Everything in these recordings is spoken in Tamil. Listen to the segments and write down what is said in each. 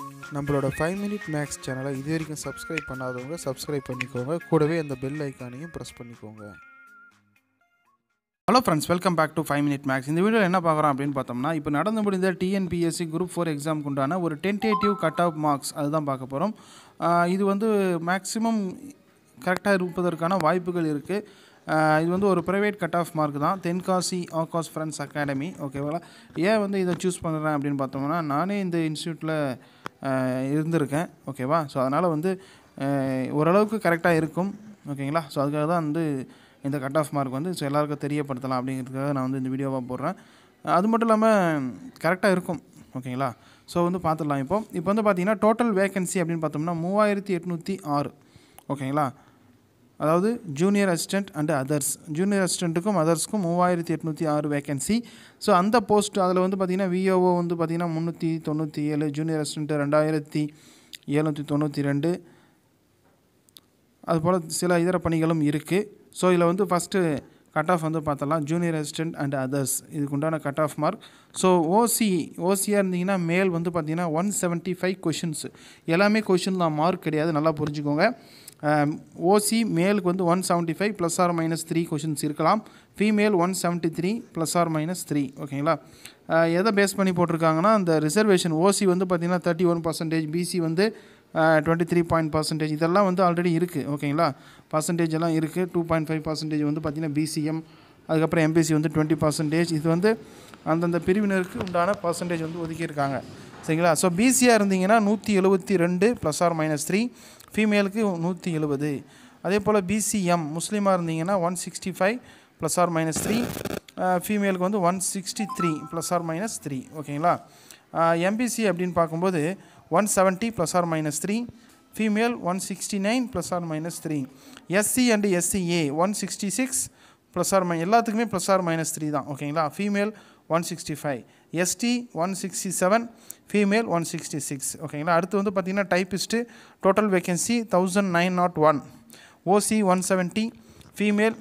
நம்மளோட ஃபைவ் மினிட் மேக்ஸ் சேனலை இது வரைக்கும் சப்ஸ்கிரைப் பண்ணாதவங்க சப்ஸ்கிரைப் பண்ணிக்கோங்க கூடவே அந்த பெல் ஐக்கானையும் ப்ரெஸ் பண்ணிக்கோங்க hello friends welcome back to five minute max இந்த வீடியோவில் என்ன பார்க்குறோம் அப்படின்னு பார்த்தோம்னா இப்போ நடந்து முடிந்த டிஎன்பிஎஸ்சி குரூப் ஃபோர் எக்ஸாமுக்கு உண்டான ஒரு டென்டேட்டிவ் கட் ஆஃப் மார்க்ஸ் அதுதான் பார்க்க போகிறோம் இது வந்து மேக்ஸிமம் கரெக்டாக இருப்பதற்கான வாய்ப்புகள் இருக்குது இது வந்து ஒரு ப்ரைவேட் கட் ஆஃப் மார்க் தான் தென்காசி ஆகாஸ் ஃப்ரெண்ட்ஸ் அகாடமி ஓகேவா ஏன் வந்து இதை சூஸ் பண்ணுறேன் அப்படின்னு பார்த்தோம்னா நானே இந்த இன்ஸ்டியூட்டில் இருந்திருக்கேன் ஓகேவா ஸோ அதனால் வந்து அஹ், ஓரளவுக்கு கரெக்டாக இருக்கும் ஓகேங்களா ஸோ அதுக்காக தான் வந்து இந்த கட் ஆஃப் மார்க் வந்து ஸோ எல்லாருக்கும் தெரியப்படுத்தலாம் அப்படிங்கிறதுக்காக நான் வந்து இந்த வீடியோவாக போடுறேன் அது மட்டும் இல்லாமல் கரெக்டாக இருக்கும் ஓகேங்களா ஸோ வந்து பார்த்துடலாம் இப்போ இப்போ வந்து பார்த்தீங்கன்னா டோட்டல் வேகன்சி அப்படின்னு பார்த்தோம்னா மூவாயிரத்தி எட்நூற்றி ஆறு ஓகேங்களா அதாவது junior assistant and others junior அசிஸ்டண்ட்டுக்கும் அதர்ஸ்க்கும் மூவாயிரத்தி எட்நூற்றி ஆறு வேகன்சி ஸோ அந்த போஸ்ட் அதில் வந்து பார்த்திங்கன்னா விஓஓ வந்து பார்த்திங்கன்னா முந்நூற்றி தொண்ணூற்றி ஏழு ஜூனியர் அசிஸ்டண்ட்டு ரெண்டாயிரத்தி எழுநூற்றி தொண்ணூற்றி ரெண்டு அதுபோல் சில இதர பணிகளும் இருக்குது ஸோ இதில் வந்து ஃபஸ்ட்டு கட் ஆஃப் வந்து பார்த்தலாம் ஜூனியர் அசிஸ்டன்ட் அண்ட் அதர்ஸ் இதுக்கு உண்டான cut off mark so OC ஓசியாக இருந்தீங்கன்னா மேல் வந்து பார்த்தீங்கன்னா ஒன் செவன்ட்டி ஃபைவ் கொஷின்ஸ் எல்லாமே கொஷின் தான் மார்க் கிடையாது நல்லா புரிஞ்சுக்கோங்க ஓசி மேலுக்கு வந்து one seventy five plus or minus three questions இருக்கலாம் female one seventy three plus or minus three ஓகேங்களா அஹ் எதை பேஸ் பண்ணி போட்டிருக்காங்கன்னா அந்த ரிசர்வேஷன் ஓசி வந்து பார்த்திங்கன்னா தேர்ட்டி ஒன் பர்சன்டேஜ் பிசி வந்து டுவெண்ட்டி த்ரீ பாயிண்ட் பர்சன்டேஜ் இதெல்லாம் வந்து ஆல்ரெடி இருக்குது ஓகேங்களா பர்சன்டேஜ் எல்லாம் இருக்குது டூ பாயிண்ட் ஃபைவ் பர்சன்டேஜ் வந்து பார்த்திங்கன்னா பிசிஎம் அதுக்கப்புறம் எம்பிசி வந்து டுவெண்ட்டி பர்சன்டேஜ் இது வந்து அந்தந்த பிரிவினருக்கு உண்டான பர்சன்டேஜ் வந்து ஒதுக்கியிருக்காங்க சரிங்களா ஸோ பிசியாக இருந்தீங்கன்னா நூற்றி எழுபத்தி ரெண்டு ப்ளஸ் ஆர் மைனஸ் த்ரீ ஃபீமேலுக்கு நூற்றி எழுபது அதே போல் பிசிஎம் முஸ்லீமாக இருந்தீங்கன்னா one sixty five plus or minus three ஃபீமேலுக்கு வந்து one sixty three plus or minus three ஓகேங்களா எம்பிசி அப்படின்னு பார்க்கும்போது one seventy plus or minus three female one sixty nine plus or minus three SC and SCA one sixty six plus or my எல்லாத்துக்குமே ப்ளஸ் ஆர் மைனஸ் த்ரீ தான் ஓகேங்களா female one sixty five ST one sixty seven female one sixty six ஓகேங்களா அடுத்து வந்து பார்த்திங்கன்னா typist total vacancy thousand nine naught one OC one seventy female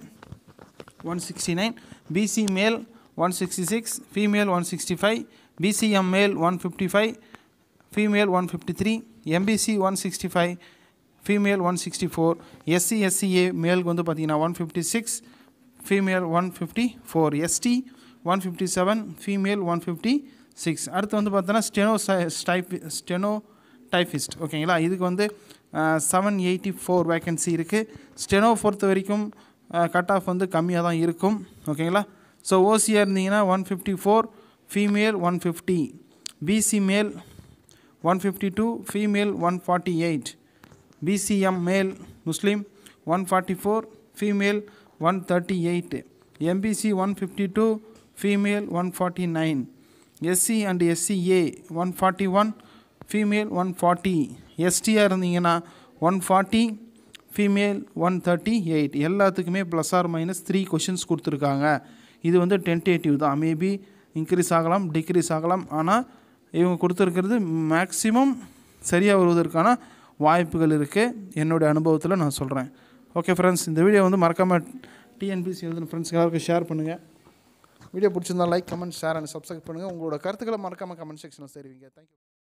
one sixty nine BC male one sixty six female one sixty five BCM male one fifty five female one fifty three MBC one sixty five female one sixty four SC SCA மேலுக்கு வந்து பார்த்தீங்கன்னா one fifty six female one fifty four ST one fifty seven female one fifty six அடுத்து வந்து பார்த்தோன்னா ஸ்டெனோ ஸ்டைப் ஸ்டெனோ டைஃபிஸ்ட் ஓகேங்களா இதுக்கு வந்து செவன் எயிட்டி ஃபோர் வேக்கன்சி இருக்குது ஸ்டெனோ பொறுத்த வரைக்கும் கட் ஆஃப் வந்து கம்மியாக தான் இருக்கும் ஓகேங்களா ஸோ ஓசியாக இருந்தீங்கன்னா one fifty four female one fifty BC male one fifty two female one forty eight BCM male Muslim one forty four female one thirty eight MBC one fifty two female one forty nine SC and SCA one forty one female one forty எஸ்டியாக இருந்தீங்கன்னா one forty female one thirty eight எல்லாத்துக்குமே plus or minus three questions கொடுத்துருக்காங்க இது வந்து டென்டேட்டிவ் தான் மேபி இன்க்ரீஸ் ஆகலாம் டிக்ரீஸ் ஆகலாம் ஆனால் இவங்க கொடுத்துருக்கிறது மேக்ஸிமம் சரியாக வருவதற்கான வாய்ப்புகள் இருக்குது என்னுடைய அனுபவத்தில் நான் சொல்கிறேன் ஓகே ஃப்ரெண்ட்ஸ் இந்த வீடியோ வந்து மறக்காமல் டிஎன்பிசி எழுதுன ஃப்ரெண்ட்ஸ் எல்லாருக்கும் ஷேர் பண்ணுங்கள் வீடியோ பிடிச்சிருந்தா like comment share and subscribe பண்ணுங்கள் உங்களோட கருத்துக்களை மறக்காமல் கமெண்ட் செக்ஷனில் தெரிவிங்க தேங்க்யூ